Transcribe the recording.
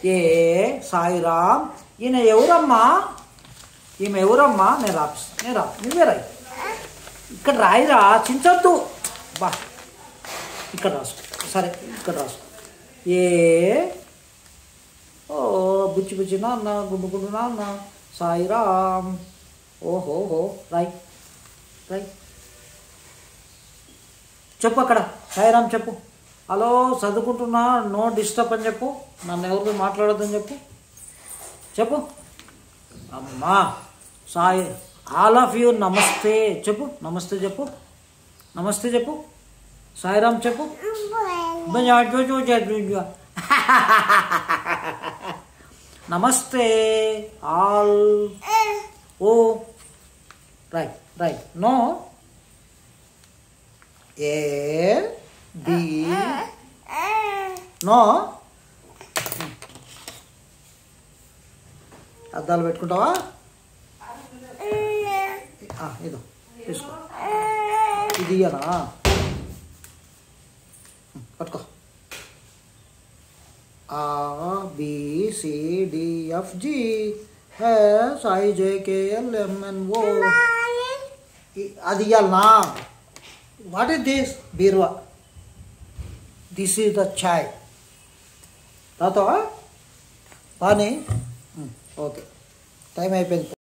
ఏ సాయిరామ్ ఈయన ఎవరమ్మా ఈమె ఎవరమ్మా నేను రాపిస్తాను నేను రా నువ్వే రాయి ఇక్కడ రాయిరా చించొద్దు బా ఇక్కడ రాసుకో సరే ఇక్కడ రాసుకో ఏ ఓ బుచ్చి బుచ్చి నాన్న గుండు గుండు నాన్న సాయిరామ్ ఓహో హో రాయ్ రాయ్ చెప్పు అక్కడ సాయిరామ్ చెప్పు హలో చదువుకుంటున్నా నో డిస్టర్బ్ అని చెప్పు నన్ను ఎవరితో మాట్లాడొద్దని చెప్పు చెప్పు అమ్మా సాయి ఆల్ ఆఫ్ యూ నమస్తే చెప్పు నమస్తే చెప్పు నమస్తే చెప్పు సాయిరామ్ చెప్పు బజా జో జో జా జో జో. నమస్తే ఆల్ ఓ right right no A B no అద్దాలు పెట్టుకుంటావా ఆ, ఇదో తీసుకో ఇది ఇయ్యనా పట్టుకో A B C D F G H I J K L M N O అది ఇయ్యాలనా వాట్ ఈస్ దిస్ బీరువా దిస్ ఈజ్ ద ఛాయ్ తాతావా పానీ ఓకే టైం అయిపోయింది